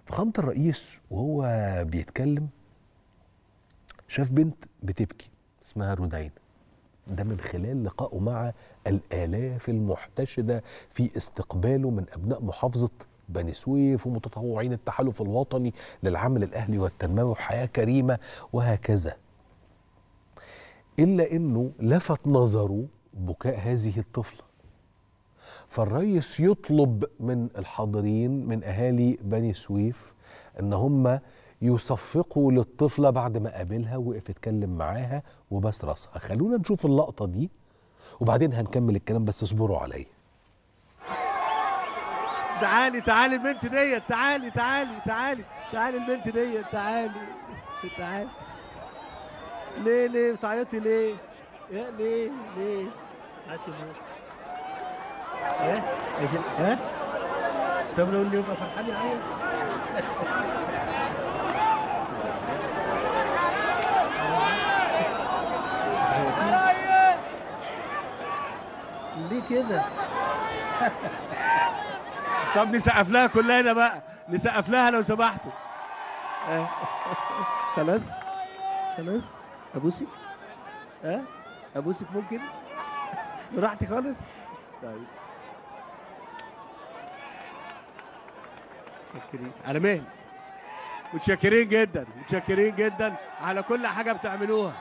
فخامة الرئيس وهو بيتكلم شاف بنت بتبكي اسمها رودين ده من خلال لقائه مع الآلاف المحتشدة في استقباله من أبناء محافظة بني سويف ومتطوعين التحالف الوطني للعمل الأهلي والتنموي وحياة كريمة وهكذا إلا أنه لفت نظره بكاء هذه الطفلة فالرئيس يطلب من الحاضرين من أهالي بني سويف أن هم يصفقوا للطفلة بعد ما قابلها وقف يتكلم معاها وبس راسها خلونا نشوف اللقطة دي وبعدين هنكمل الكلام بس اصبروا عليا تعالي تعالي البنت ديت تعالي تعالي تعالي تعالي البنت ديت تعالي تعالي ليه ليه بتعيطي ليه؟ يا ليه ليه؟ بتعيطي ليه؟ ها؟ ها؟ طب لو اللي يبقى فرحان يعيط ليه كده؟ طب نسقف لها كلنا بقى نسقف لها لو سمحتوا آه. خلاص خلاص ابوسك ها ابوسك ممكن براحتي خالص طيب متشكرين على مهل متشكرين جدا متشكرين جدا على كل حاجه بتعملوها